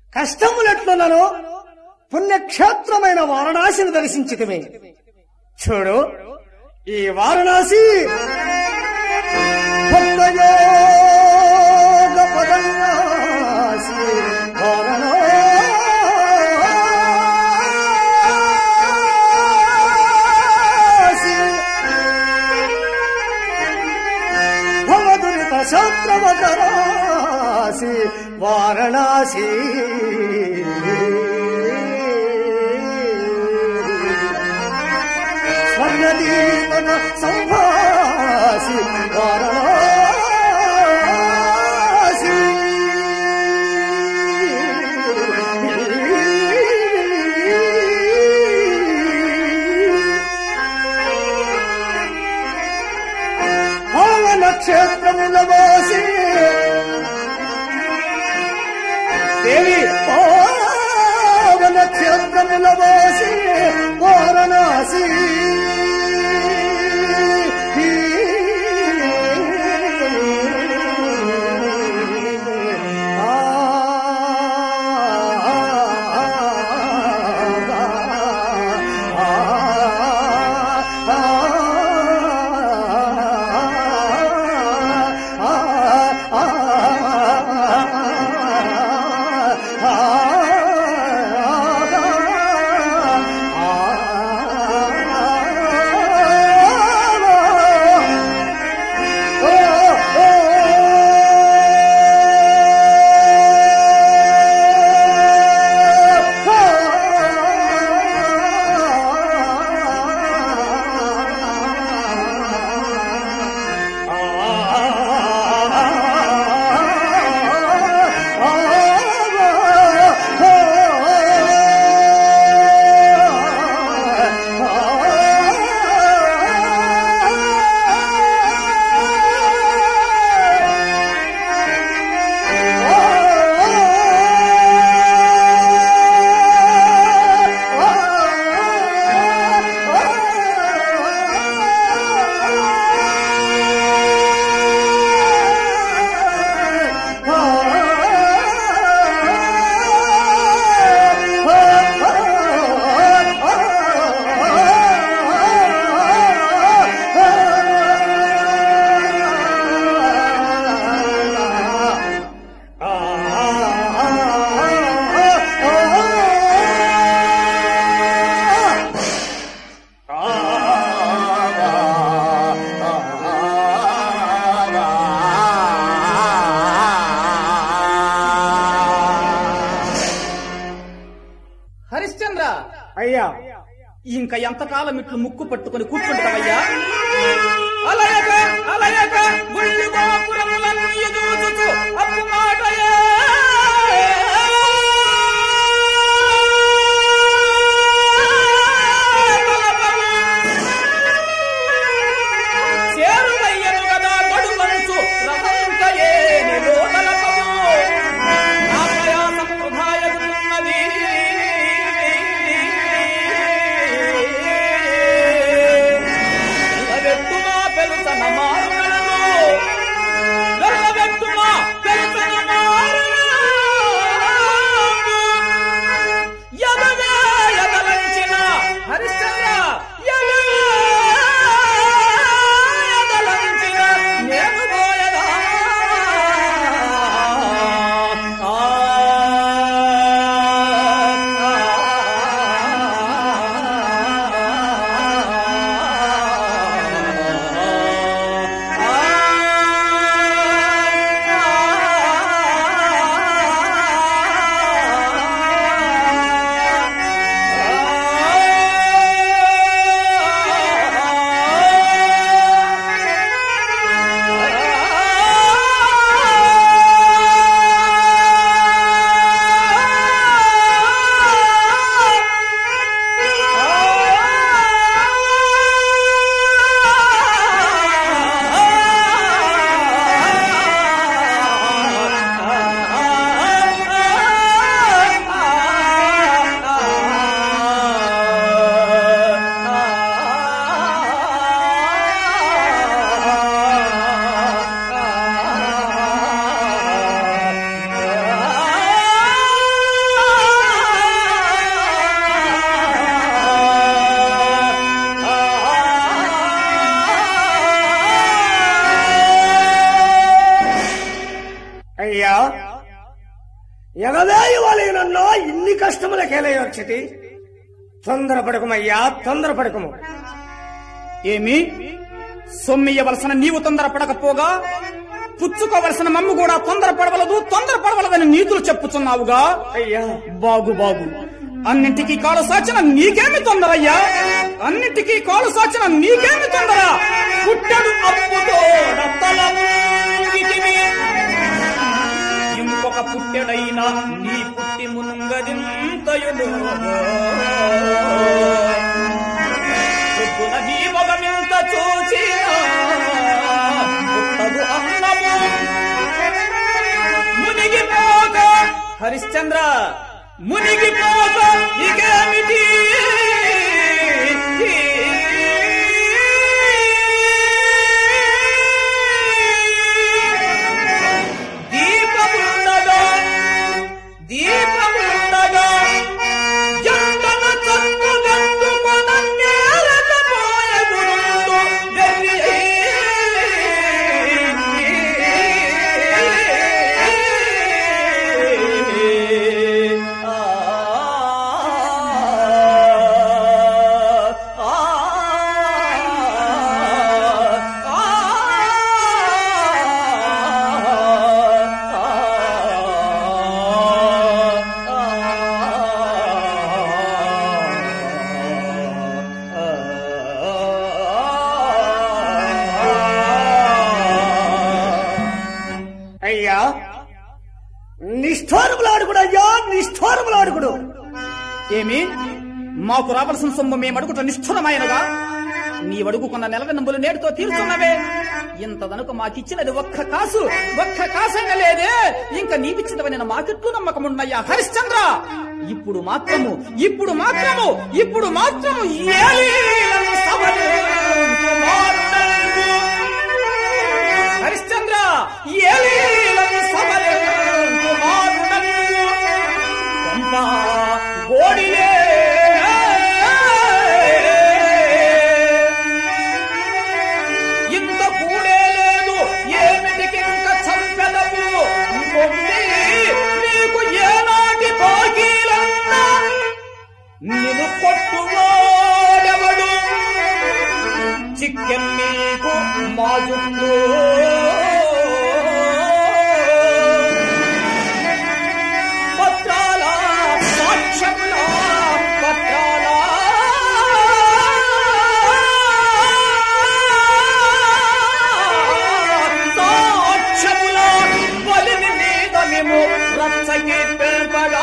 కష్టములెట్లున్నను పుణ్యక్షేత్రమైన వారణాసిని దర్శించితిమి చూడు ఈ వారణాసి భక్తయోగ పదన్యాసి వారణాసి భవదురిత శాస్త్రవతరాసి వారణాసి స్వర్ణదీపన సంభాసి వారణాసి పావన క్షేత్రముల వాసి దేవి పావన క్షేత్రముల వాసి వారణాసి హరిశ్చంద్ర అయ్యా ఇంకా ఎంతకాలం ఇట్లు ముక్కు పట్టుకొని కూర్చుంటావయ్యా అలయక అలయక గుళ్ళి గోపురములన్నీ చూచుచు అప్పు మాటయే చేరువయ్యను గదా గడువంచు రథంకయే నిరోధలకము నా ప్రయాసం వృధాయగుతున్నది వెట్టుగా పెలుతన మారుగలను అయ్యా ఎగవేయి వాళ్ళనన్నా ఇన్ని కష్టములకేలయొచ్చటి తొందరపడకమయ్యా తొందరపడకము ఏమి సొమ్మియ్యవలసిన నీవు తొందరపడకపోగా పుచ్చుకోవలసిన మమ్ము కూడా తొందరపడవలదు తొందరపడవలదని నీతులు చెప్పుచున్నావుగా అయ్యా బాగు బాగు అన్నింటికీ కాలు సాచిన నీకేమి తొందరయ్యా అన్నింటికీ కాలు సాచిన నీకేమి తొందర పుట్టడు అప్పుతో రత్తలమూగితివి. ఇంకొక పుట్టెడైనా నీ పుట్టి మునుంగదింతయుడు పొద్దున నీ మొగమింత చూచినా పుట్టదు అన్నము మునిగిపోక హరిశ్చంద్ర మునిగిపోక ఇకేమిటి దీపముండగా దీపముండగా జంటన చక్కు గంటుకొన నేలకపోయే గురుండు గర్వి అయ్యా నిష్ఠారములాడుకుడు అయ్యా నిష్ఠారములాడుకుడు ఏమి మాకు రావలసిన సొమ్ము మేము అడుగుట నిష్ఠురమైనగా నీ అడుగుకున్న నెల నంబులు నేడుతో తీరుచున్నవే ఇంతదనుక మాకిచ్చినది ఒక్క కాసు ఒక్క కాసైనా లేదే ఇంకా నీవిచ్చినవని మాకెట్లు నమ్మకమున్నయ్యా హరిశ్చంద్ర ఇప్పుడు మాత్రము ఇప్పుడు మాత్రము ఇప్పుడు మాత్రము ఏలీలను సవరించు మారుడంగు. హరిశ్చంద్ర ఏలీలను సవరించు మారుడంగు. కొంప గోడిలే ఇంత కూడే లేదు ఏమిటికింక చంపెదవు మొండి నీకు ఏనాటి బాకీలన్నా నిన్ను కొట్టువాడెవడు చిక్కెం నీకు మాజుండు పత్రాల సాక్ష్యముల పత్రాల సాక్ష్యముల బలిని మీద మేము రచ్చకి పెంపగా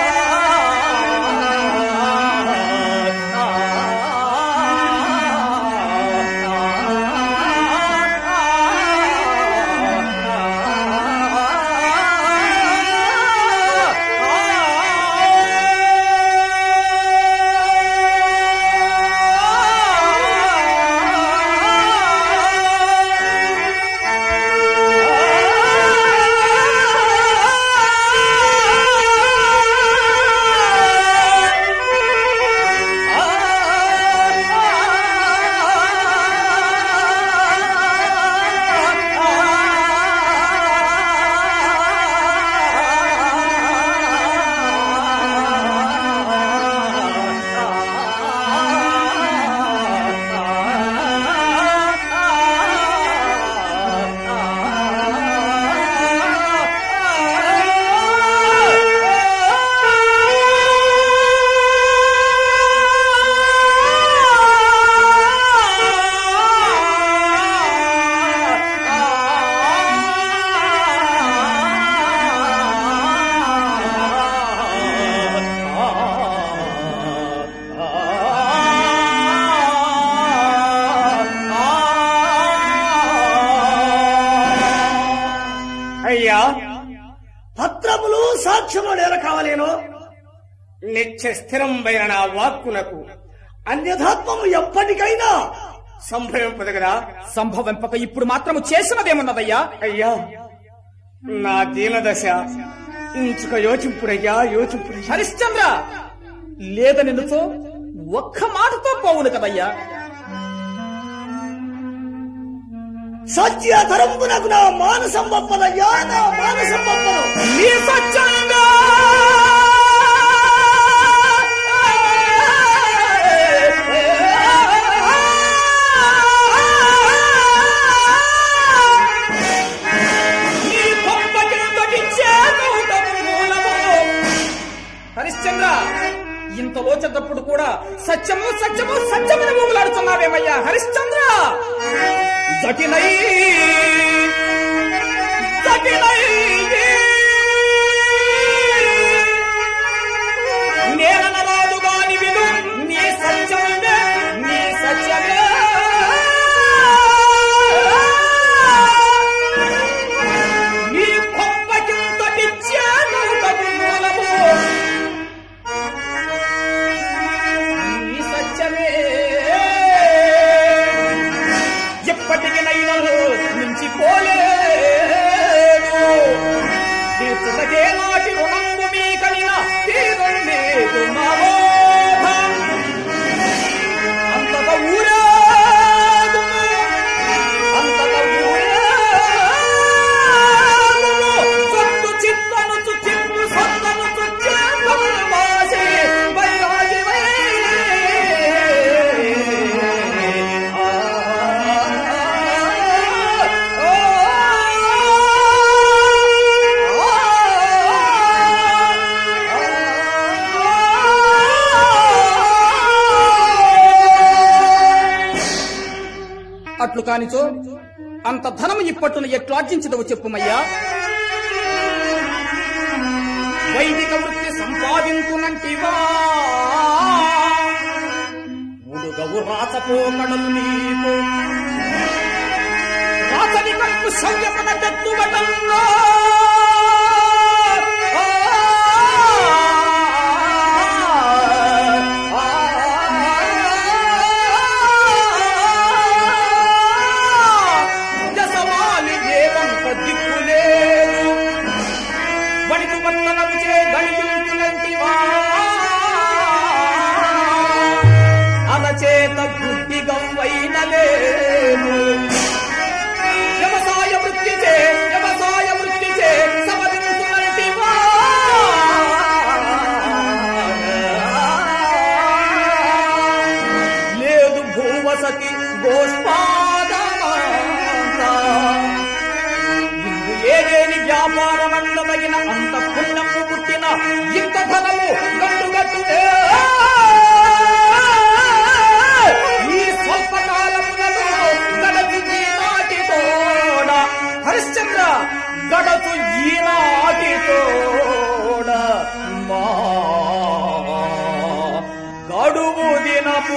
అయ్యా పత్రములు సాక్ష్యములు ఎలా కావాలేనో నిత్య స్థిరంబైన నా వాక్కునకు అన్యథాత్మము ఎప్పటికైనా సంభవింపదు కదా సంభవింపక ఇప్పుడు మాత్రము చేసినదేమున్నదయ్యా అయ్యా నా దీనదశ ఇంచుక యోచింపుడయ్యా యోచింపుడయ్యా హరిశ్చంద్ర లేదని నువ్వు ఒక్క మాటతో పోవును కదయ్యా సత్యధరంబునకు నా మానసం వప్పదయ్యా నా మానసం మానసం పంపను నీ సత్యంగా నీ పంపకింతటి చేకూటము మూలము. హరిశ్చంద్ర ఇంతలో చెడ్డప్పుడు కూడా సత్యము సత్యము సత్యమని ఊగులాడుతున్నావేమయ్యా హరిశ్చంద్ర జటినై జటినై నేననరాదు గాని విను నీ సత్యమే నీ సత్యమే నీ కొంపకింతటి చేకూటము మూలము నీ సత్యమే ఎప్పటికి నైనను మించిపోలేదు తీర్చుటకే నాటి రుణంబు మీ కలిన తీరండి రుణమోహం అంతట ఊరేగుము అంతట ఊరేగుము సత్తు చిత్తనుచు చిత్తు సత్తనుచు చేతను వాసి వైరాగివై అట్లు కానిచో అంత ధనము ఇప్పట్టును ఎట్లు ఆర్జించదవు చెప్పుమయ్యా వైదిక వృత్తి సంపాదించునంటివా ఉడుగవు రాచపోకడలు నీకు రాచని కట్టు శౌర్యపద తెత్తువటంలో జసమాలి దేవంత దిక్కులేదు వణికు పట్టణము చే గణించునంటివా అలచేత బుద్ధి గవ్వైన లేదు వ్యవసాయ వృత్తి చే వ్యవసాయ వృత్తి చే సమరించునంటివా లేదు భూవసతి గోష్పాదమాంత ఇందు ఏదేని వ్యాపారమండదగిన అంత పుణ్యము పుట్టిన ఇంత ధనము గట్టుగట్టునే ఈ స్వల్పకాలములలో గడచు ఈనాటి తోడ హరిశ్చంద్ర గడచు ఈనాటి తోడ మా గడువు దినము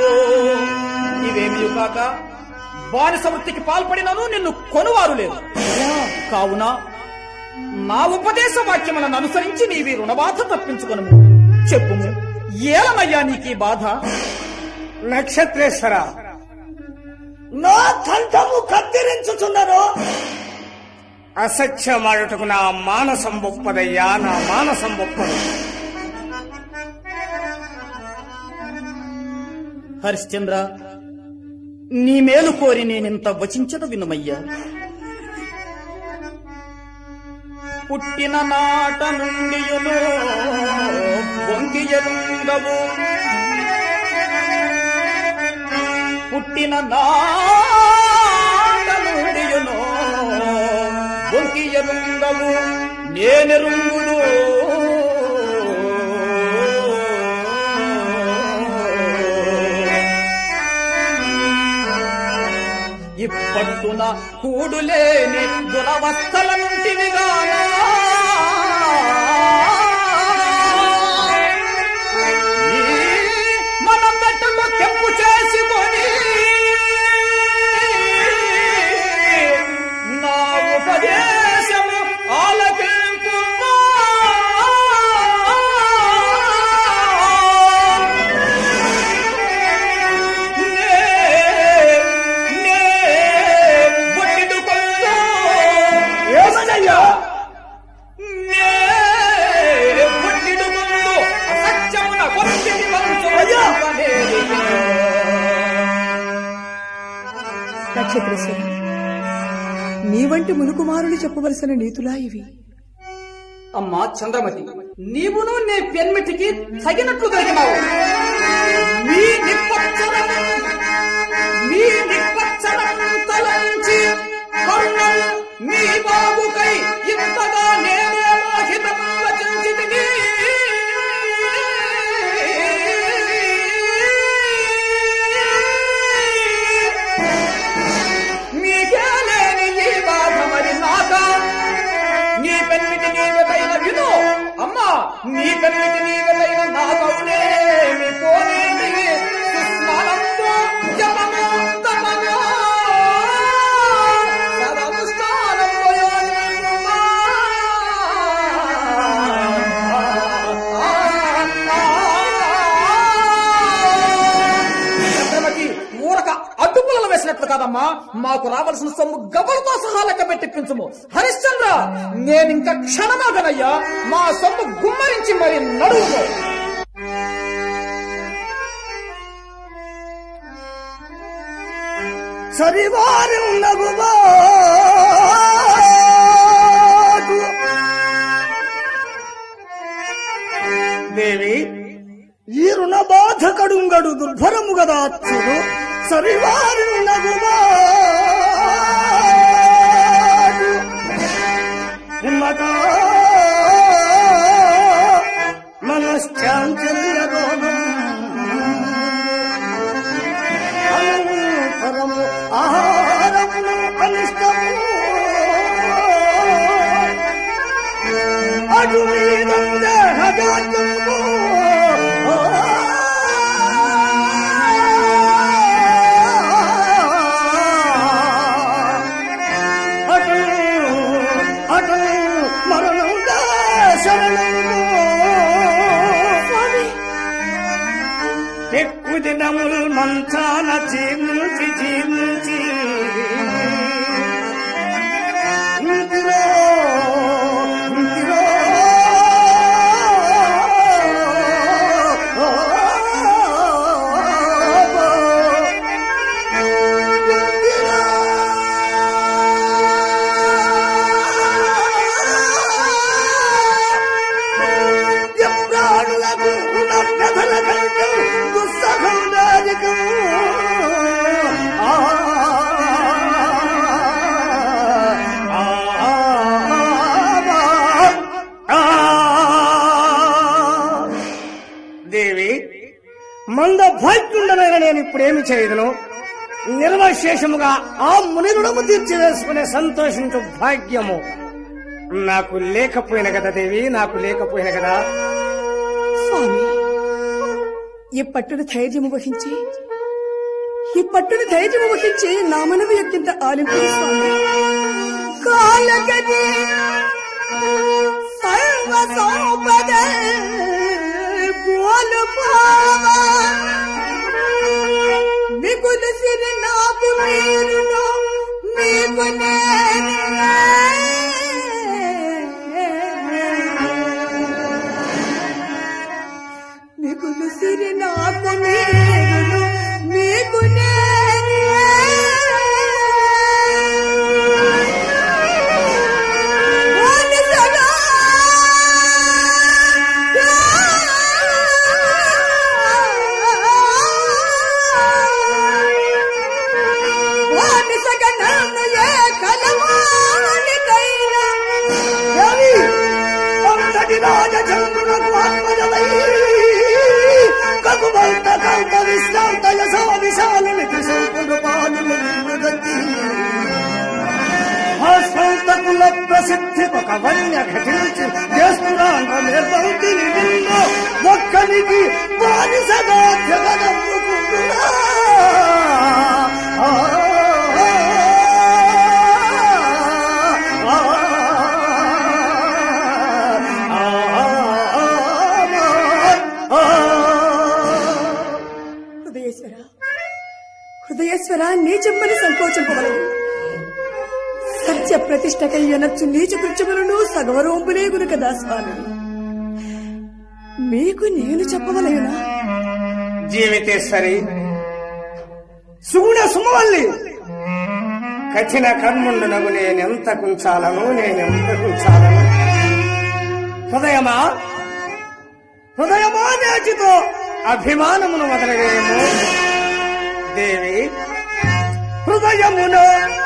ఇవేమి కాక బానిస వృత్తికి పాల్పడినను నిన్ను కొనువారు లేదు కావున నా ఉపదేశ వాక్యములను అనుసరించి నీవి రుణబాధ తప్పించుకొను చెప్పుము ఏలమయ్యా నీకీ బాధ నక్షత్రేశ్వర నా కంఠము కత్తిరించుచున్నను అసత్యమాడుటకు నా మానసం ఒప్పదయ్యా నా మానసం ఒప్పదు హరిశ్చంద్ర నీ మేలు కోరి నేనింత వచించద వినుమయ్యా పుట్టిన నాట నుండియును బొంకి ఎరుంగవు పుట్టిన నాట నుండియును బొంకి ఎరుంగవు నేనెరుంగుదు ఇప్పట్టున కూడులేని దురవస్థల నుంటివిగానా ఈ మనం బెట్టలో తెంపు చేసుకొని నా ఉపదేశము ఆలకింపు ఏమనయ్యా నక్షత్రేశ్వర నీవు వంటి మునుకుమారులు చెప్పవలసిన నీతులా ఇవి అమ్మా చంద్రమతి నీవును నీ పెన్మిటికి తగినట్లు దొరికినావు నీ నిప్పచ్చనం నీ నిప్పచ్చనం తలంచి కరుణం నీ బాబుకై ఇంతగా నేనే మోహితం వచించితిని. మీకే లేని ఈ బాధ మరి నాకా నీ పెన్మిటి నీవెదైన విను అమ్మా నీ పెన్మిటి నీవెదైన నా కౌనే మీ పోనేమి సుస్మరంతో జపము తపము సర్వనుష్ఠానంతో యోజించుమా. చంద్రమతి ఊరక అడ్డుపులలో వేసినట్లు కాదమ్మా మాకు రావాల్సిన సొమ్ము గబలతో సహా లెక్క పెట్టిప్పించము హరిశ్చంద్ర నేనింక క్షణమాగనయ్యా మా సొమ్ము గుమ్మరించి మరి నడువు సరివారి నగుబాటు దేవి ఈ రుణ బాధ కడుంగడు దుర్భరము గదా చూడు సరివారి నగుబాటు ఉన్నగా మనశ్చాంచల్యదోనం అనంతరము ఆహారమును అనిష్టము అటు మీదం దేహజాతము అటు అటు మరణం శరణము ఎక్కువ దినములు మంచాన జీర్ణించి జీర్ణించి ఇంటిలో ఇంటిలో ఎప్రాణులకు రుణవ్యధల కంటే దుస్సహం రాజకం ఆ దేవి మంద భాగ్యుండనైన నేను ఇప్పుడేమి చేయదును నిర్వశేషముగా ఆ ముని రుణము తీర్చివేసుకునే సంతోషించు భాగ్యము నాకు లేకపోయిన కదా దేవి నాకు లేకపోయిన కదా స్వామి ఈ పట్టును ధైర్యము వహించి ఈ పట్టును ధైర్యము వహించి నా మనవి యొక్కింత ఆలింపు స్వామి కాలగది సర్వ సంపద కోల్పోవా మిగులు సిరి నాకు మీరును మీకు మిగులు సిరి నాకు మీరును మీకు రవి అంతటి రాజచంద్రునకు ఆత్మజమై కగుబంత కంత విశ్రాంత యశో విశాలుని త్రిశంకుడు పాలులు నిన్నుదక్కి ఆ స్వంత కుల ప్రసిద్ధి ఒక వన్య ఘటించి చేస్తున్నాంగ నిర్బంతిని నిన్ను ఒక్కనికి బానిసగా జగదమ్ముకుంటున్నా ఆ, ఆ, ఆ, ఆ, ఆ, హృదయేశ్వర హృదయేశ్వర నీచెమ్మని సంకోచింపగలవు సత్య ప్రతిష్టకై ఎనర్చు నీచ కృత్యములను సగవరోంపులేగును కదా స్వామి మీకు నేను చెప్పవలయునా జీవితేశ్వరి సుగుణ సుమవల్లి కఠిన కర్ముండునగు నేనెంత కుంచాలను నేనెంత కుంచాలను హృదయమా హృదయమా నేటితో అభిమానమును వదలవేము దేవి హృదయమున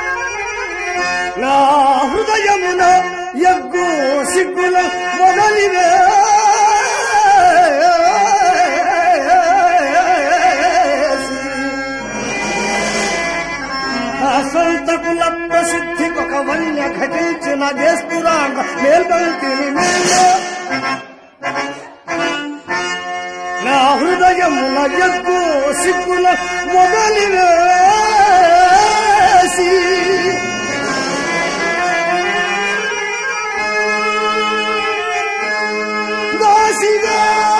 నా హృదయమున ఎగ్గు సిగ్గుల మొదలివే అసంతకుల ప్రసిద్ధికొక వన్య ఘటించిన దేస్తురాంగ మేల్కొల్తిని నేను నా హృదయమున ఎగ్గు సిగ్గుల మొదలివేసి దాసిగా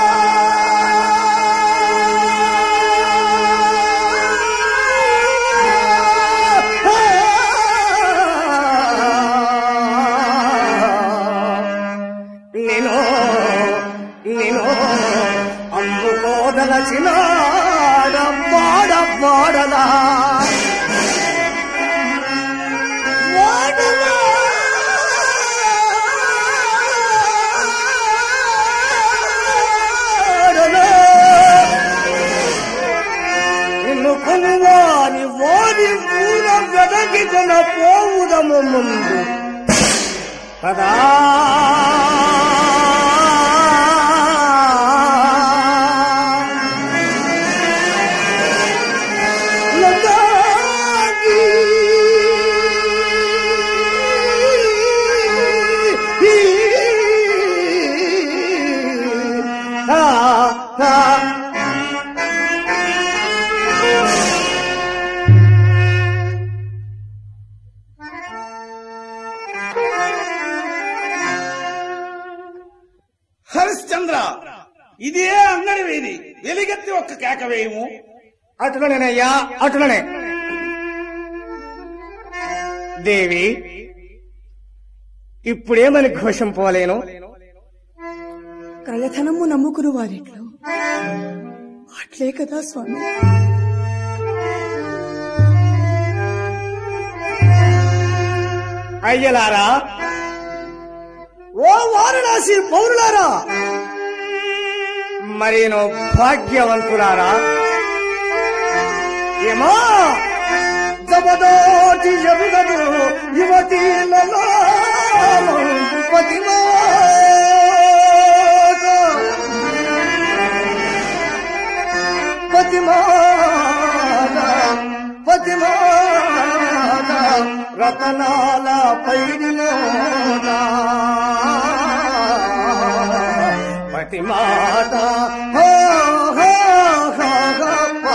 నేను నేను అమ్ముకోదలచిన వాడ వాడలా వాడలా వాడలా. నిన్ను కొనువాని వారి పూల గదకి కొన పోవుదము ముందు కదా లగాగి ఆ ఆ హరిశ్చంద్ర ఇదే అంగడి వీధి వెలిగెత్తి ఒక్క కేక వేయము అటులనేనయ్యా అటులనే దేవి ఇప్పుడేమని ఘోషం పోలేను కళ్ళధనము నమ్ముకుని వారిట్లో అట్లే కదా స్వామి అయ్యలారా ఓ వారణాసి పౌరులారా మరేనో భాగ్యవంతులారా ఏమా జబదోటి ఎరుగదు యువతీలలో పతిమా పతిమాత పతిమాత రతనాల పైడిలోన పతిమాత హో హో హో హో పా.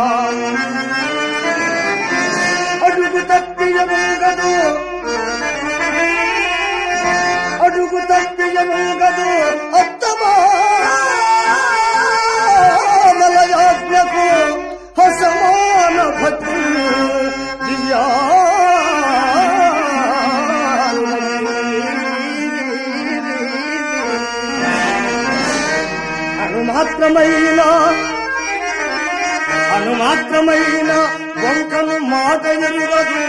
అడుగు తప్పియముగదు అడుగు తప్పియముగదు అత్తమా మలయాజ్ఞకు హసమాన భక్తి దివ్యా అనుమాత్రమైన అనుమాత్రమైన వంకను మాట ఎరుగదు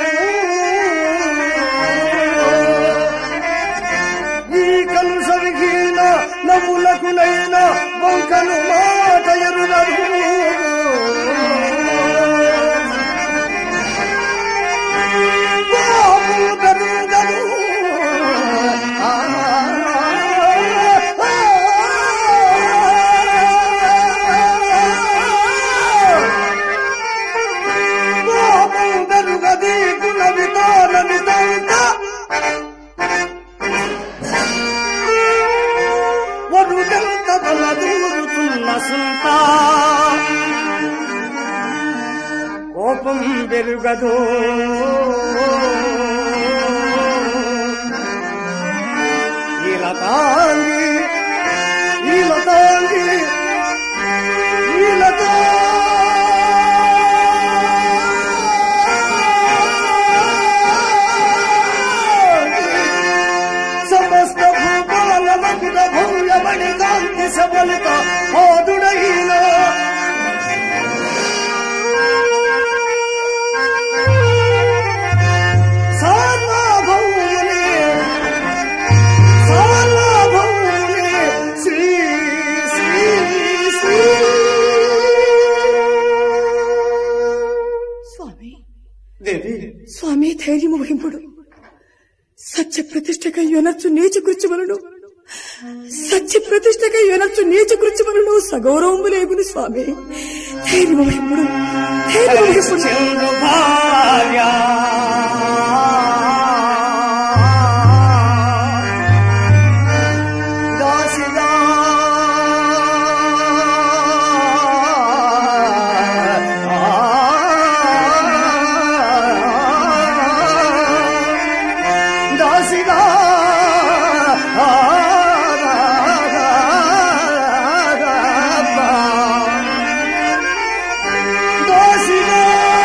ఈ కలుసరిగిన నవ్వులకునైన వంకను మాట ఎరుగదు బాబు గరుగదు. ఆ, పాపం పెరుగది గుణ విధాన విధంత వరుడంత బల దూరుతున్న సుంత కోపం పెరుగదు ఈలతాంగి ఈలతాంగి సమస్త భూపాల మకుట భూయమణి కాంతి సబలిత ఆదుడైన ధైర్యము వహింపుడు సత్య ప్రతిష్టకై యొనర్చు నీచ కృత్యములను సత్య ప్రతిష్టకై యొనర్చు నీచ కృత్యములను సగౌరవము లేగుని స్వామి ధైర్యము వహింపుడు ధైర్యము వహింపుడు చంద్రు భార్య దాసిగా దాసిగా దోసిగా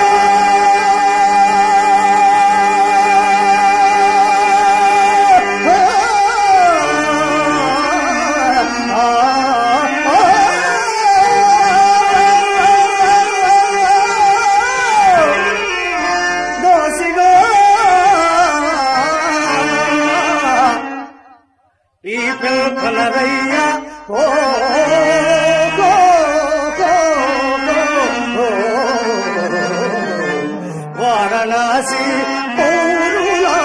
దోసిగా ఈ పిల్పలరయ్య ఓ గో గో గో వారణాసి పౌరులా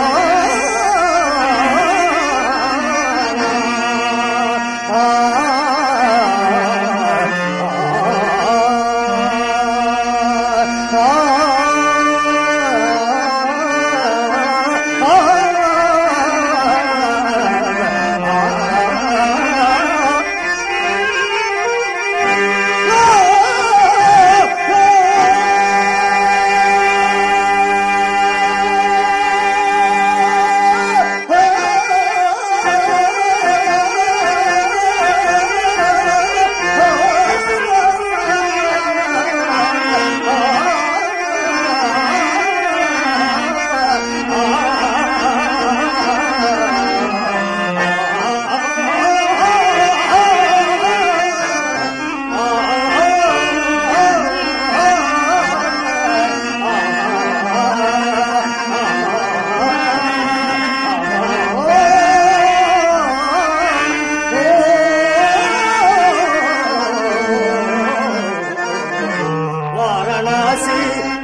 వారణాసి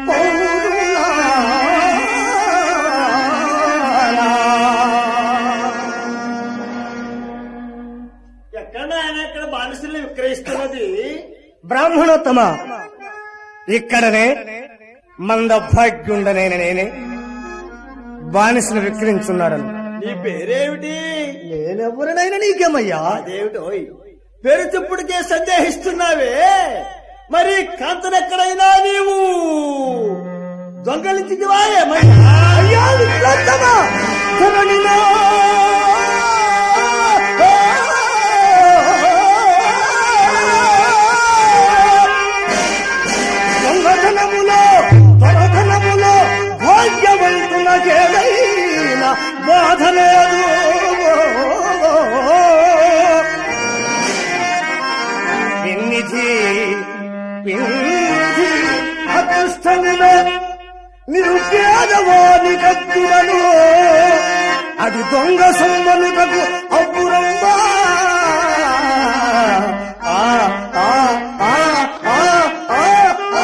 ఎక్కడ ఆయన ఇక్కడ బానిసల్ని విక్రయిస్తున్నది బ్రాహ్మణోత్తమ ఇక్కడనే మంద భాగ్యుండనైన నేనే బానిసను విక్రయించున్నాడను నీ పేరేమిటి నేనెవరినైనా నీకేమయ్యా అదేమిటోయ్ పేరు చెప్పుడికే సందేహిస్తున్నావే మరి కాంతనెక్కడైనా నీవు దొంగలించిందివా ఏమైనా అయ్యా విప్లత్తమా ధరణిలో దొంగతనములో దొరతనములో భాగ్యవంతునకేదైనా బాధ లేదు పిన్నిధి పిన్నిధి అదృష్టములో నిరుపేదవాని కత్తులను అది దొంగ సొమ్మనుటకు అబ్బురంబా ఆ, ఆ, ఆ, ఆ, ఆ, ఆ.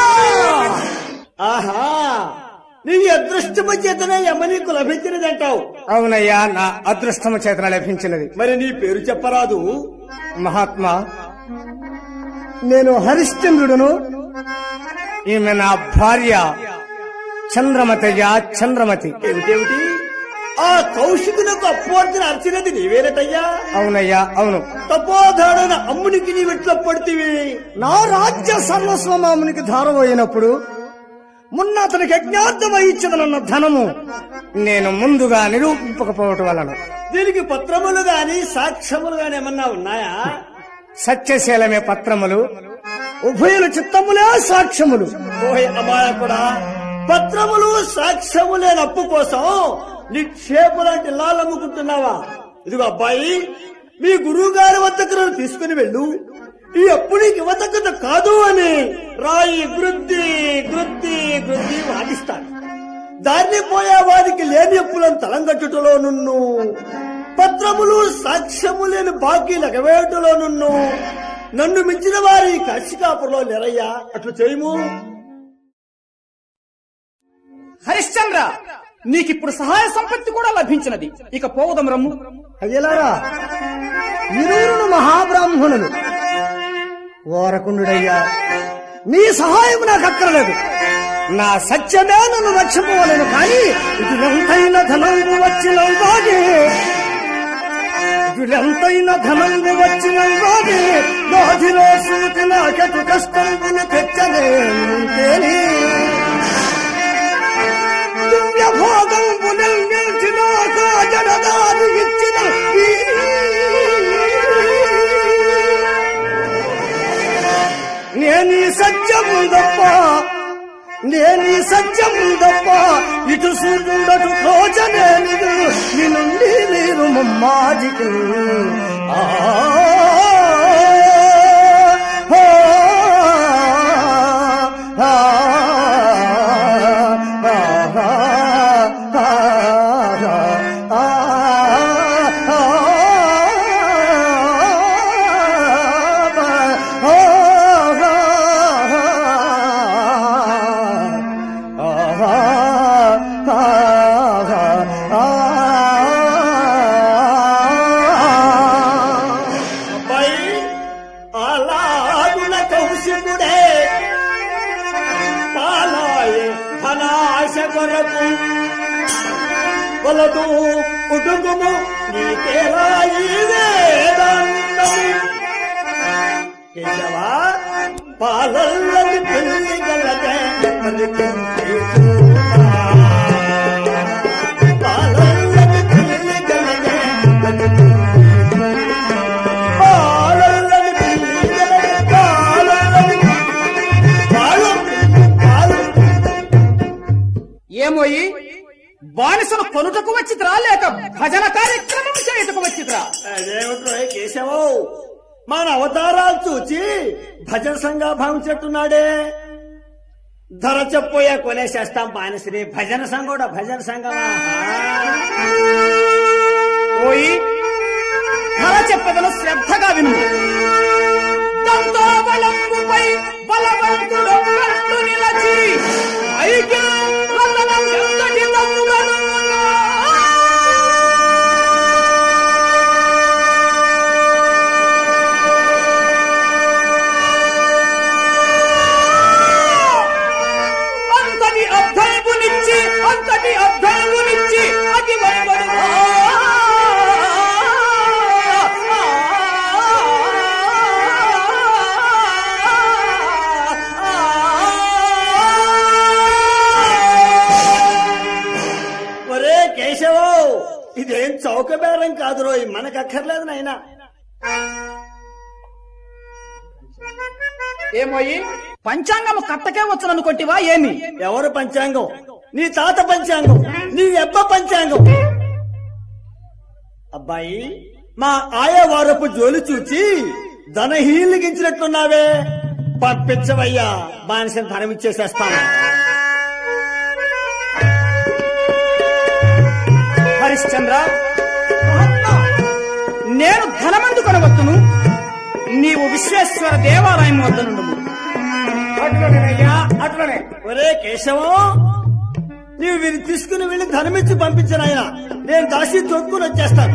ఆహా నీ అదృష్టము చేతనే యమ నీకు లభించినదంటావు అవునయ్యా నా అదృష్టము చేతన లభించినది మరి నీ పేరు చెప్పరాదు మహాత్మా నేను హరిశ్చంద్రుడును ఈమె నా భార్య చంద్రమతయ్య చంద్రమతి ఏమిటేమిటి ఆ కౌశికునకు అప్పవర్తిన అర్చినది నీవేనటయ్యా అవునయ్యా అవును తపోధారణ అమ్మునికి నీవెట్ల పడితివి నా రాజ్య సర్వస్వమామునికి ధారపోయినప్పుడు మున్న అతనికి అజ్ఞాతమై ఇచ్చదనన్న ధనము నేను ముందుగా నిరూపింపకపోవటం వలన దీనికి పత్రములు గాని సాక్ష్యములు గాని ఏమన్నా ఉన్నాయా సత్యశీలమే పత్రములు ఉభయుల చిత్తములే సాక్ష్యములు ఓహే అమాయకుడా పత్రములు సాక్ష్యము లేని అప్పు కోసం నిక్షేపులాంటి లాలమ్ముకుంటున్నావా ఇదిగో అబ్బాయి మీ గురువు గారి వద్దకు నన్ను తీసుకుని వెళ్ళు ఈ అప్పు నీకు ఇవ్వతగ్గత కాదు అని రాయి గృద్ది గృద్ది గృద్ది వాదిస్తాను దాన్ని పోయే వారికి లేని అప్పులను తలంగట్టుటలో నున్ను పత్రములు సాక్ష్యము లేని బాకీలు ఎగవేయటలో నున్ను నన్ను మించిన వారి కర్షికాపురలో లేరయ్యా అట్లు చేయము హరిశ్చంద్ర హరిశ్చంద్ర నీకిప్పుడు సహాయ సంపత్తి కూడా లభించినది ఇక పోవుదం రమ్ము అయ్యలారా ఇరువురును మహాబ్రాహ్మణులు ఓరకుండుడయ్యా మీ సహాయం నాకు అక్కర్లేదు నా సత్యమే నన్ను రక్షిపోవలేను కానీ ఇటులెంతైన ధనంబు వచ్చిన వాడి ఇటులెంతైన ధనంబు వచ్చిన వాడి గాధిలో సూటి నాకెటు కష్టంబును తెచ్చలేని దివ్యభోగంబు నిల్చినాక జనదారు ఇచ్చిన ఈ నేను ఈ సత్యము తప్ప నేను ఈ సత్యము తప్ప ఇటు సూర్యుడటు రోజనేనిదు నీ నుండి మీరు ముమ్మాదికి ఆ ఆ, ఆ, అబ్బాయి అలాగున కౌశికుడే పాలాయే ధనాశ కొరకు వలదు ఉడుగుము నీకేరాయి వేదాంతము కేశవా పాలల్లది పెళ్లి గలదే పలికింది పాలల్లది పెళ్లి గలదే పాలల్లది పెళ్లి గలదే పాలల్లది పాలు పాలు ఏమోయి బానిసను కొనుటకు వచ్చిద్రా లేక భజన కార్యక్రమం చేయుటకు వచ్చిద్రా అదేమిట్రో కేశవు మన అవతారాలు చూచి భజన సంఘ భావించట్టున్నాడే ధర చెప్పోయా కొనేసేస్తాం బానిసని భజన సంఘోడ భజన సంఘమా పోయి ధర చెప్పదను శ్రద్ధగా విను దంతో బలంబుపై బలవంతుడు కట్టు నిలచి ఐక్యం రతనం ఎంతటి తమ్ముగనుగా. అంతటి అబ్ధైబునిచ్చి అంతటి అబ్ధైబునిచ్చి అతి వరవడు ఒరే కేశవు ఇదేం చౌక బేరం కాదు రోయ్ మనకు అక్కర్లేదు నాయనా ఏమోయి పంచాంగము కట్టకే వచ్చుననుకొంటివా ఏమి ఎవరు పంచాంగం నీ తాత పంచాంగం నీ అబ్బ పంచాంగం అబ్బాయి మా ఆయవారపు జోలి చూచి ధనహీలిగించినట్టున్నావే పంపించవయ్యా బానిసని ధనం ఇచ్చేసేస్తాను హరిశ్చంద్ర నేను ధనమందు కొనవచ్చును నీవు విశ్వేశ్వర దేవాలయం వద్ద నుండు అట్లనేనయ్యా అట్లనే ఒరే కేశవం నీవు వీరిని తీసుకుని వెళ్ళి ధనమిచ్చి పంపించిన ఆయన నేను దాసి తొక్కుని వచ్చేస్తాను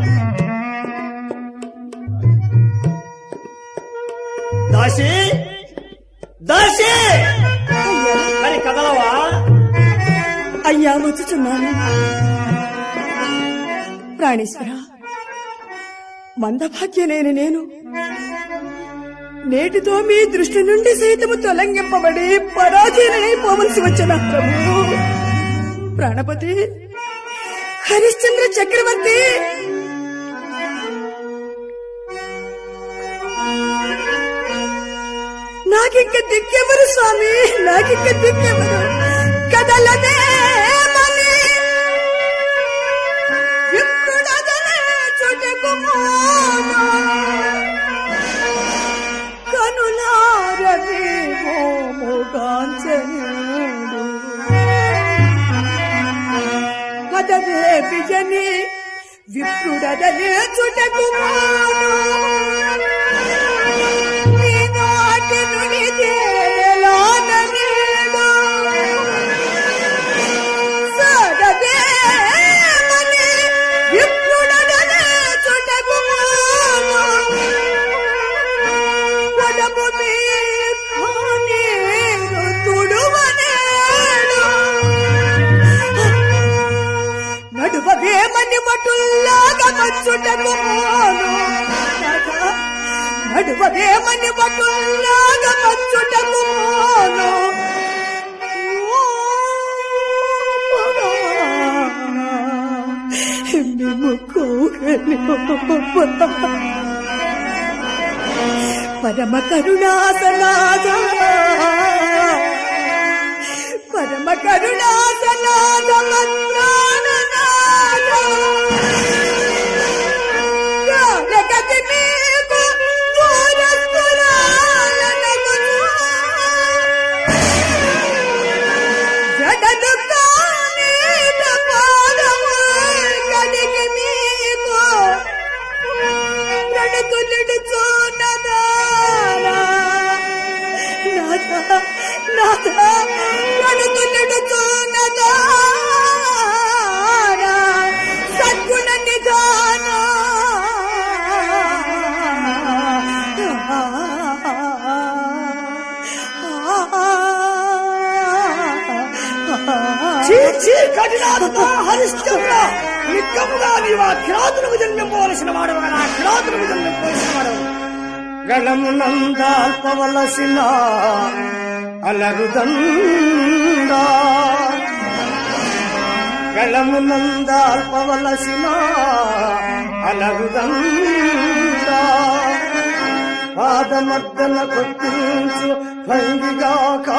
దాసి దాసి మరి కదలవా అయ్యా వచ్చుచున్నాను ప్రాణేశ్వర మందభాగ్యనేని నేను నేటితో మీ దృష్టి నుండి సైతము తొలగింపబడి పరాధీనైపోవలసి వచ్చిన ప్రభు ప్రాణపతి హరిశ్చంద్ర చక్రవర్తి నాకింక దిక్కెవరు స్వామి నాకింక దిక్కెవరు కదలనే మని ఎప్పుడదనే చుటకు మోగా కనులారవి మోముగాంచనీడు పదవే విజని విప్రుడదనే చుటకు మోను నీ నాటి నుడితే నెలాననేడు సా నడువదేమని బటుల్లాగా వచ్చుటకు పోను. ఓ మేము కోగలేమా. పరమ కరుణాసనాథ పరమ కరుణాసనాథ మత్రాణనాథ జగతి మీకు జడదు కానీట పాదము కడిగి మీకు నడుకు నడుచు నదానా నాథ నాథ నడుకు నడుచు నదానా సద్గుణ నిధాన చీ చీ కఠినాత్మ హరిశ్చంద్ర నిక్కముగా నీవు ఆ కిరాతులకు జన్మింపవలసిన వాడవు కదా కిరాతులకు జన్మింపవలసిన వాడవు గళమునందాల్పవలసిన అలరుదండా గళమునందాల్పవలసిన అలరుదండా పాదమద్దన కొట్టించు భంగిగాక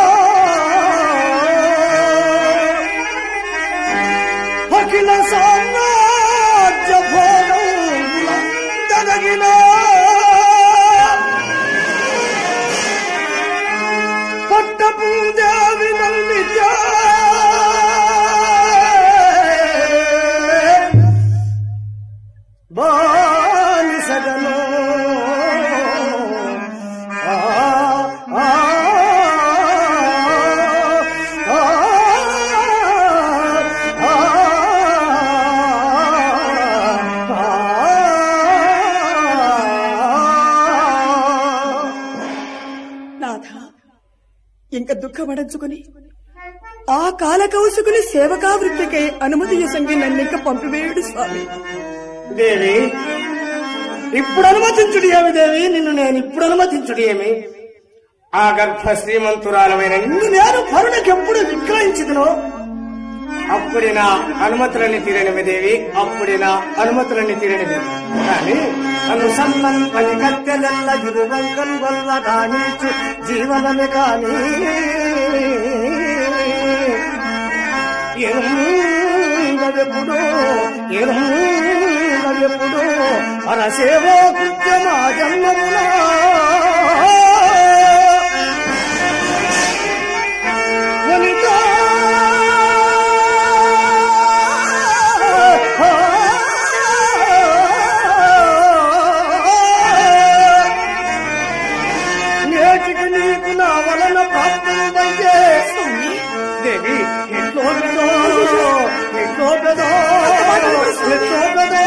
అఖిల సామ్రాజ్య భోగం తగగిన పట్టపూజావి నల్మిజ బానిసగను ఆ ఆ ఆ నాథ ఇంక దుఃఖమడంచుకుని ఆ కాల కౌసుకుని సేవకా వృత్తికై అనుమతి సంగి నన్నింక పంపివేయుడు స్వామి దేవి ఇప్పుడు అనుమతించుడు ఏమి దేవి నిన్ను నేను ఇప్పుడు అనుమతించుడు ఏమి ఆ గర్భ శ్రీమంతురాలమైన నిన్ను నిన్ను నేను పరుణకి ఎప్పుడు విక్రయించదును అప్పుడే నా అనుమతులన్నీ తీరనివి దేవి అప్పుడే నా అనుమతులన్నీ తీరనివి కానీ నన్ను సన్నన్ పని కత్తెలెల్ల గురువంకన్ వల్ల కానీచు జీవనమే కాని ఎరుంగదెప్పుడు ఎరుంగదెప్పుడు మన సేవో కృత్యమా జన్మమునా వనితా నేటికి నీకు నా వలన ప్రాప్తమయ్యే దేవి ఎట్లో పెదో ఎట్లో పెదో ఎట్లో పెదో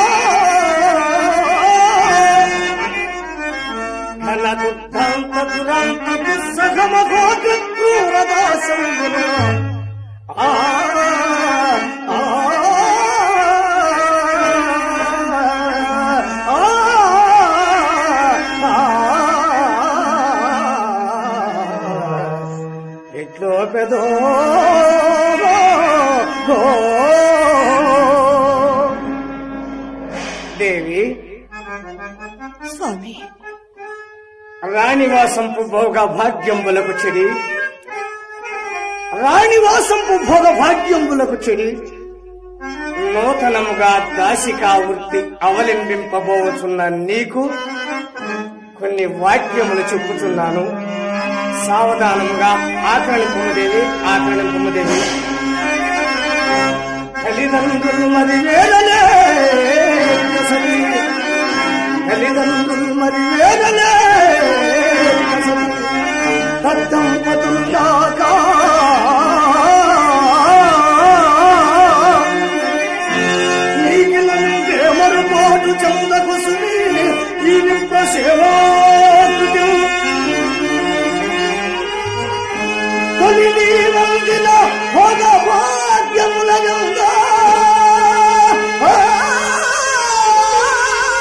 ఘన దుఃఖాంత దురాంత దుస్సహమ భోగ క్రూరదాసంబున ఆ ఆ ఎట్లో పెదో దేవి స్వామి రాణివాసంపు భోగ భాగ్యంబులకు చెడి రాణివాసంపు భోగ భాగ్యంబులకు చెడి నూతనముగా దాసికా వృత్తి అవలంబింపబోచున్న నీకు కొన్ని వాక్యములు చెప్పుచున్నాను సావధానముగా ఆకరణింపముదేవి ఆకరణింపముదేవి తల్లిదండ్రులు మరి వేదలే కసలి తల్లిదండ్రులు మరి వేదలే కసలి తద్దంపతుల్లాగా నీకిలంటే మరుపాటు చంద కుసుమి ఈ విప్ర సేవాకృతి తొలి నీ వందిన భోగ భాగ్యముల యందా. ఆ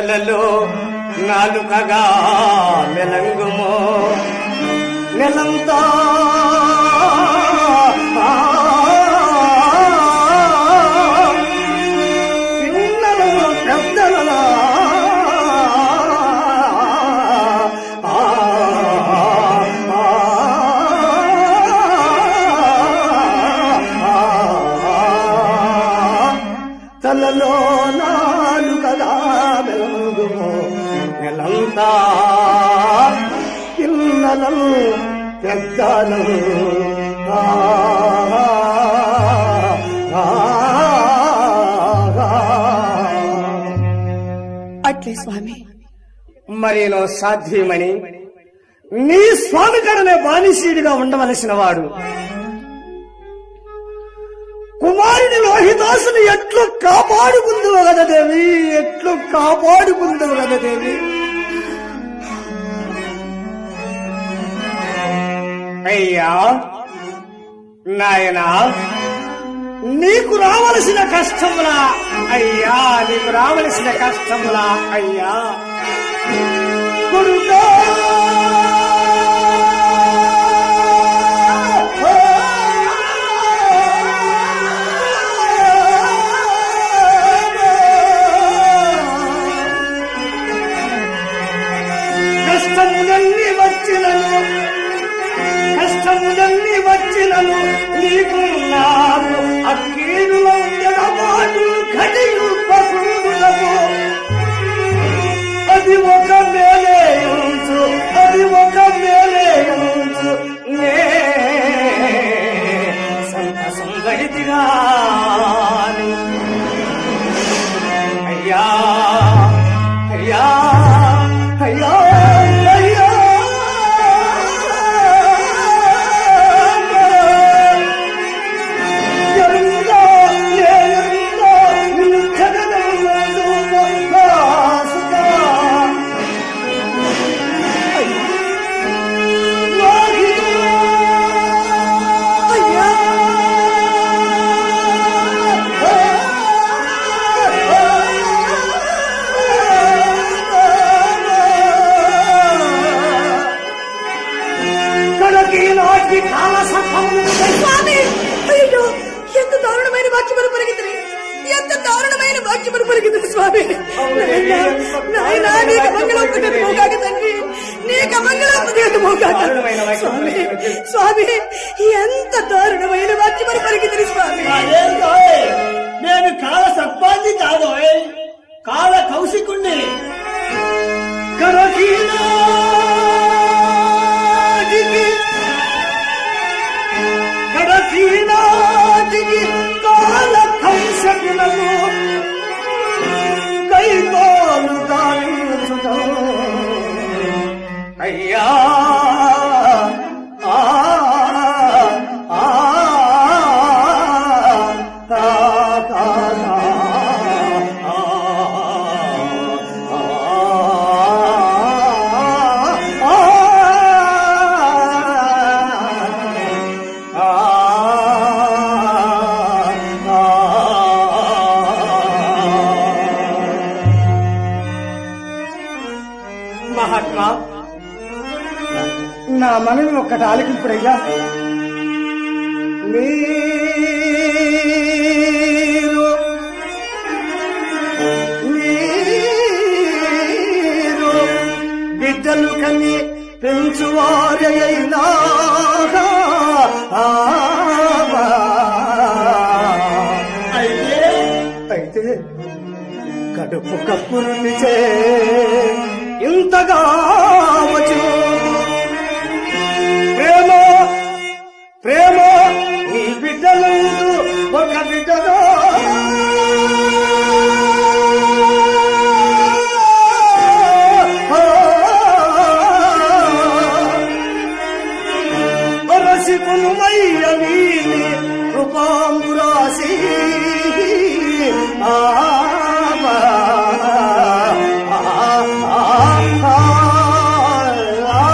తలలో నాలుకగా మెలంగుమో నెలంతా పిల్లలు పెద్దలలా తలలో నాలుగగా వెలుగుము నెలంతా పిల్లలు పెద్దలు ఆ, ఆ, ఆ. అట్లే స్వామి మరేనో సాధ్యమని నీ స్వామి కడనే బానిసీడిగా ఉండవలసిన వాడు కుమారుని లోహిదాసుని ఎట్లు కాపాడుకుందువు కదా దేవి ఎట్లు కాపాడుకుందువు కదా దేవి అయ్యా నాయనా నీకు రావలసిన కష్టములా అయ్యా నీకు రావలసిన కష్టములా అయ్యా కొడుకా కష్టములన్నీ వచ్చినను కష్టములన్నీ వచ్చినను నీకు నాకు అక్కీడులో ఎడబాటు కడియు పశువులకు అది ఒక మేలే ఉంచు అది ఒక మేలే ఉంచు నే సంత సంగడితిగా అయ్యా అయ్యా అయ్యా అయ్యా ఎందో ఎందో నిలుచగలదు కాసుగా అయ్యా కడకి నాటి కాల సఫలము స్వామి అయ్యో ఎంత దారుణమైన వాక్యములు పరిగెత్తిరి ఎంత దారుణమైన వాక్యములు పరిగెత్తిరి స్వామి నాయనా, నాయనా నీకు మంగళం మోగాక తండ్రి నీకు మంగళం మోగాక స్వామి స్వామి ఎంత దారుణమైన వాక్యములు పరిగెత్తిరి స్వామి అదేంటో నేను కాల సర్పాన్ని కాదు కాల కౌశికుణ్ణి కడకి నాటికి కడకి నాటికి కాల కంసకులను కైకోలు గాలించుటో అయ్యా ఆ, ఆ, ఆ, ఆ, ఆ, మహాత్మా నా మనని ఒక్కటి ఆలకింపుడయ్యా మీరు మీరు బిడ్డలు కని పెంచువారైనా అయితే అయితే కడుపు కప్పురునిచే ఇంతగా వచ్చు ప్రేమ ప్రేమ నీ బిడ్డలందు ఒక బిడ్డగా రసికునుమయ్య నీలి కృపాంబురాసి ఆ ఆ ఆ ఆ ఆ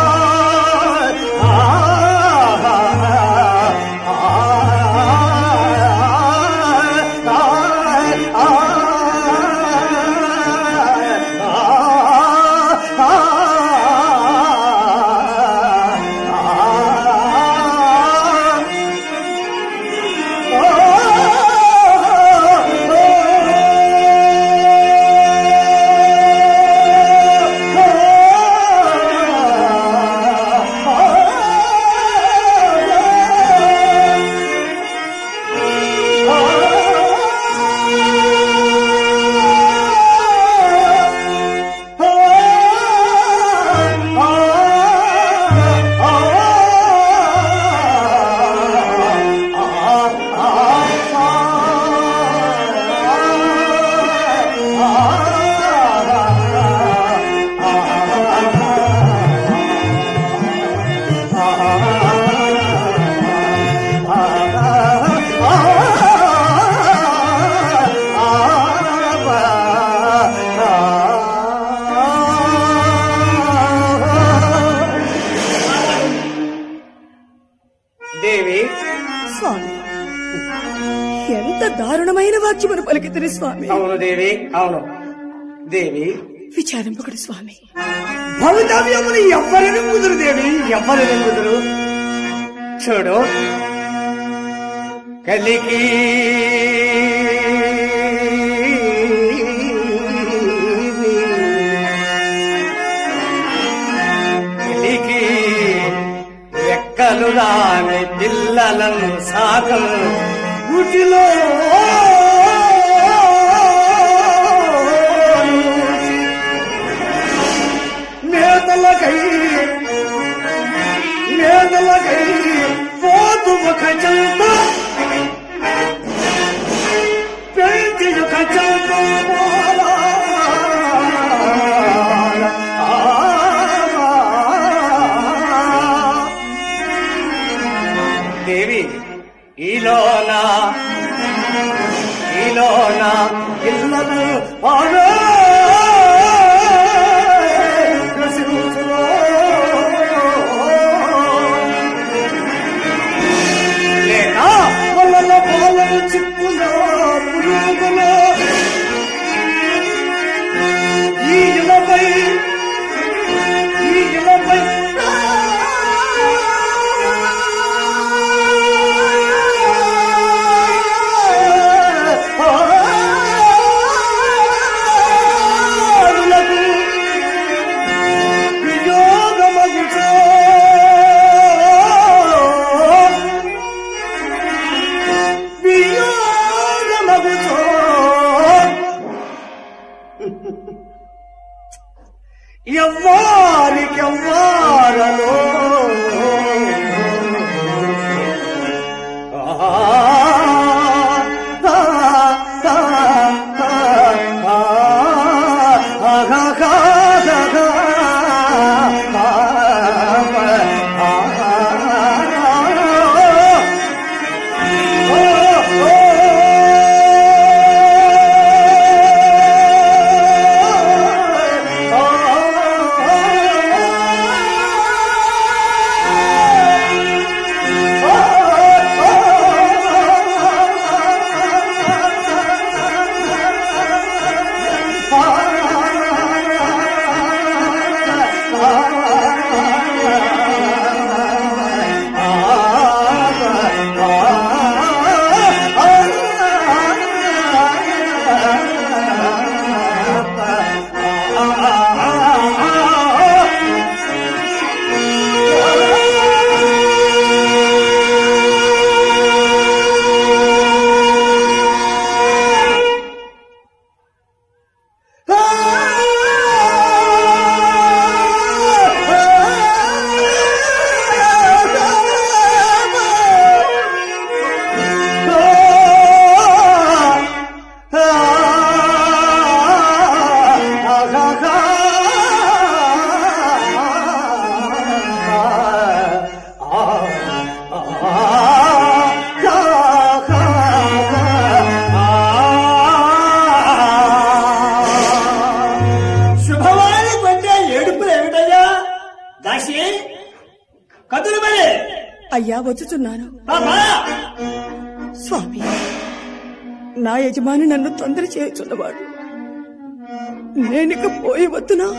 సాక్ష్యమని పలికితిరి స్వామి అవును దేవి అవును దేవి విచారింపకుడు స్వామి భవితవ్యములు ఎవ్వరిని కుదురు దేవి ఎవ్వరిని కుదురు చూడు కలికి కలికి రెక్కలు రాని పిల్లలను సాకము గుటిలో మేతలకై మేతలకై పోతు ఒక చంత పెంచి ఒక చంత దేవి ఈలోన ఈలోన ఇళ్ళను ఆమె ప్రసించులో. లేక వలల పాలన చిక్కులో పురుగులో ఈ ఇలపై ఈ ఇలపై వియోగమగుచో వియోగమగుచో ఎవ్వారికెవ్వారలో శుభవారి కొంటే ఏడుపులు ఏమిటయ్యా దాసి కదులు మరి అయ్యా వచ్చుచున్నాను పాపా స్వామి నా యజమాని నన్ను తొందర చేయుచున్నవాడు నేనిక పోయి వద్దునా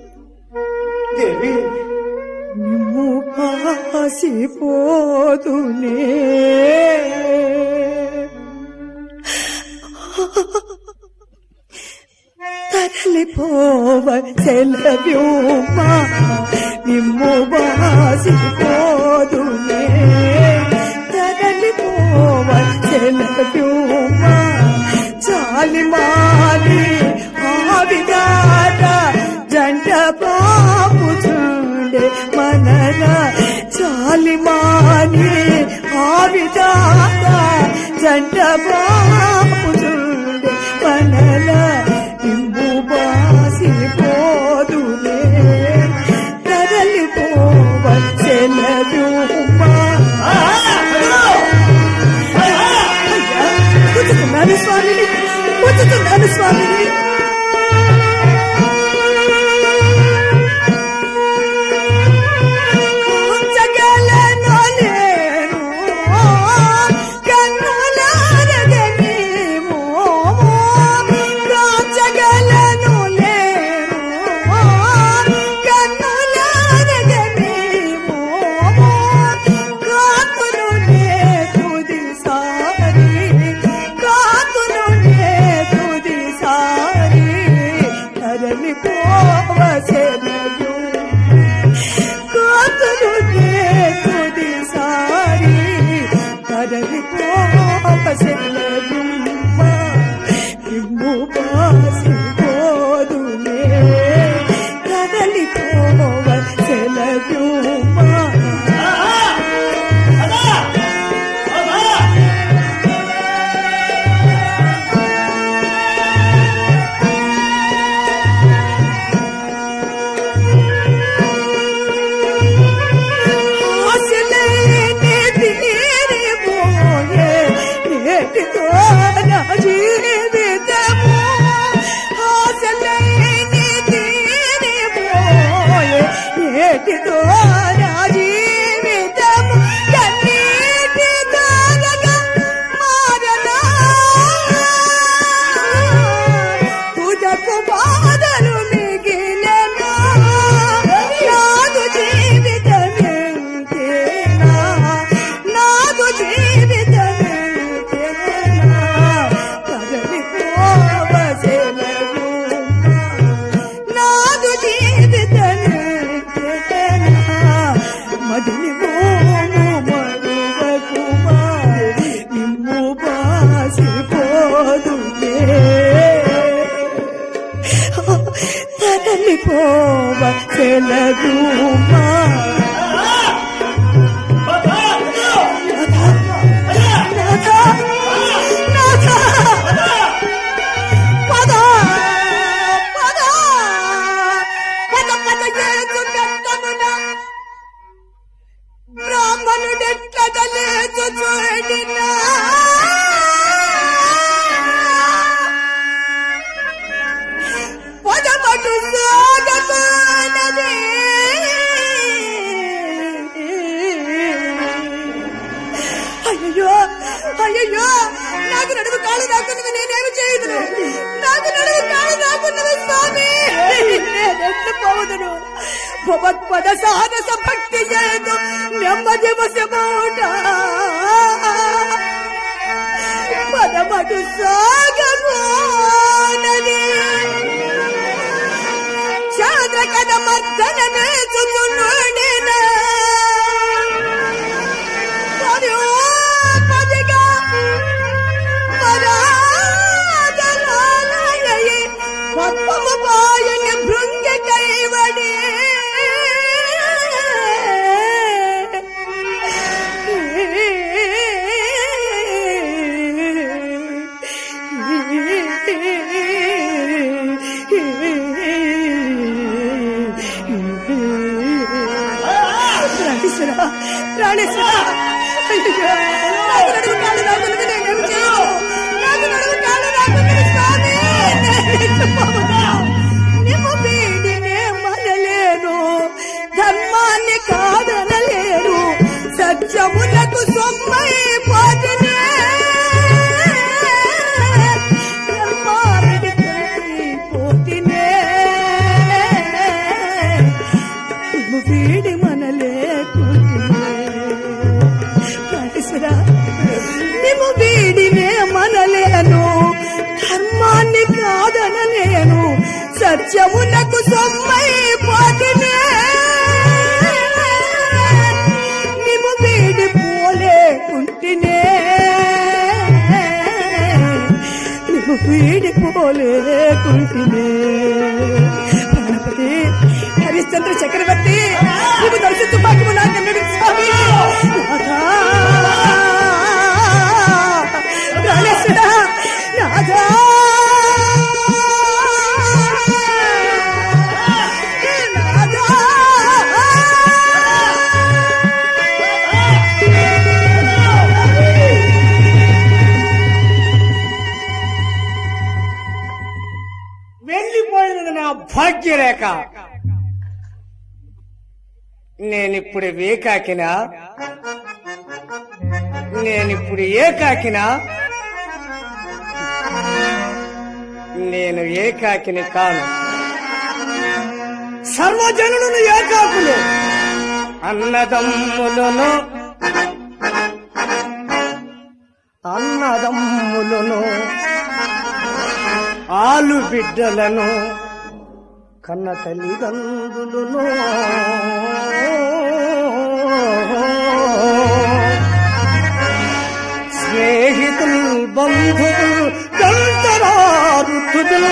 దేవి నిమ్ము పాసిపోదునే తరలిపోవ సెలవ్యూమా నిమ్ము బాసిపోదునే తరలిపోవ సెలవ్యూమా చాలి మాలి ఆవిగాట జంట పాపు చూడే మనల చాలి మాలి ఆవిగాట జంట పాపు చూడే మనల ఇంబు బాసి పోదులే తరలిపోవ సెలవుమా కూర్చుతున్నాను స్వామిని కూర్చుతున్నాను స్వామిని కూర్చగలను నేను కన్నులారదే పోవసెలయు కాతరునే తుది సారి కదలి పోవసెలయు ఇమ్ము పాసి పోదునే కదలి పోవసెలయు ఆశలేని తీరిపోయే నేటితో నా జీవితము ఆశలేని తీరిపోయే నేటితో నా జీవితము కన్నీటి దాగగా మారనా తుదకు బాధలు మిగిలెనా నాదు జీవితమెంతేనా నాదు జీవితమెంతేనా కదలి పోవసెలవు నాదు జీవితమెంతేనా మదిలి మోము మరువకుమా నిమ్ము బాసిపోదులే తరలిపోవ తెలగుమా బ్రాహ్మణుడెట్లగలేదు చూడినా పొదమటు సాగతానదే అయ్యో అయ్యో నాకు నడుము కాళ్ళు నాకున్నది నేనేమి చేయదు నాకు నడుము కాళ్ళు నాకున్నది స్వామి నేనెట్లు పోవదును భగవత్పద సాహస భక్తి చేయదు నెమ్మది వశమౌట పదమటు సాగబోనని చాదకద మర్దన నేర్చుకున్నాడిన పదిగా పరాదలాలయై పద్మము పాయని భృంగ కైవడి ప్రాణేశ్వర ప్రాణేశ్వర అయ్యో, నాకు నడుము కాళ్ళు రాకున్నది నేనేమి చేయను. నాకు నడుము కాళ్ళు రాకున్నది స్వామి, నేనెట్లు పోవునా? నిమ్ము వీడినే మనలేను ధర్మాన్ని కాదనలేను సత్యమునకు సొమ్మై పోతినే ధర్మానికి పోతినే నిమ్ము వీడి మనలేకునే ప్రాణేశ్వర నిమ్ము వీడినే మనలేను ధర్మాన్ని కాదనలేను సత్యమునకు సొమ్మై పోతినే నిమ్ము వీడి పోలేకుంటినే నిమ్ము వీడి పోలేకుంటినే ప్రాణపతి హరిశ్చంద్ర చక్రవర్తి నువ్వు దర్శి తుపాకి నాకన్నాడు స్వామి నాథా, ప్రాణేశ్వర, నాథా. వెళ్ళిపోయినది నా భాగ్యరేఖ నేనిప్పుడు వేకాకినా నేనిప్పుడు ఏకాకినా నేను ఏకాకిని కాను సర్వజనులను ఏకాకులు అన్నదమ్ములను అన్నదమ్ములను ఆలు బిడ్డలను కన్న తల్లిదండ్రులను స్నేహితులు బంధువులు గంటరారుతులు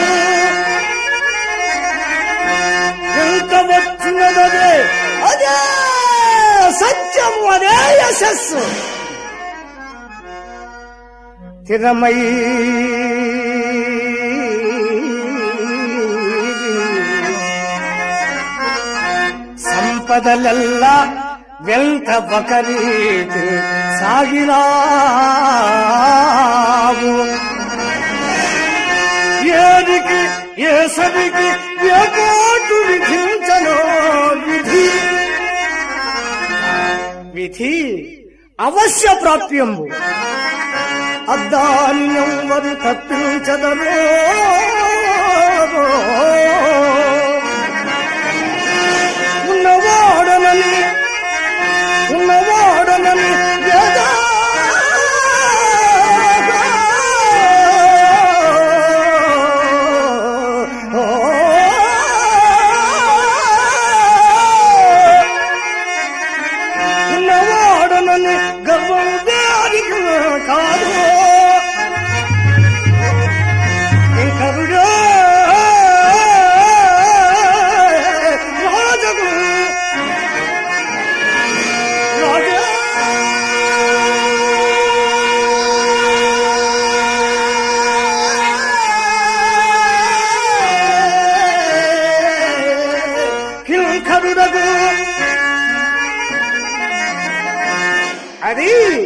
ఎంత వచ్చినదే అదే సత్యము అదే యశస్సు స్థిరమై సంపదలెల్ల వెంట బకరీతి సాగినావు ఏదికి ఏ సరికి ఏ కోటు విధించను విధి విధి అవశ్య ప్రాప్యంబు అద్దాన్యవరు తప్పించదరు ఉన్నవాడనని ఉన్నవాడనని యదా ఉన్నవాడనని గర్వం దానికి కాదు ఇంకరుడే రాజగు రాజా కింకరుడగు అది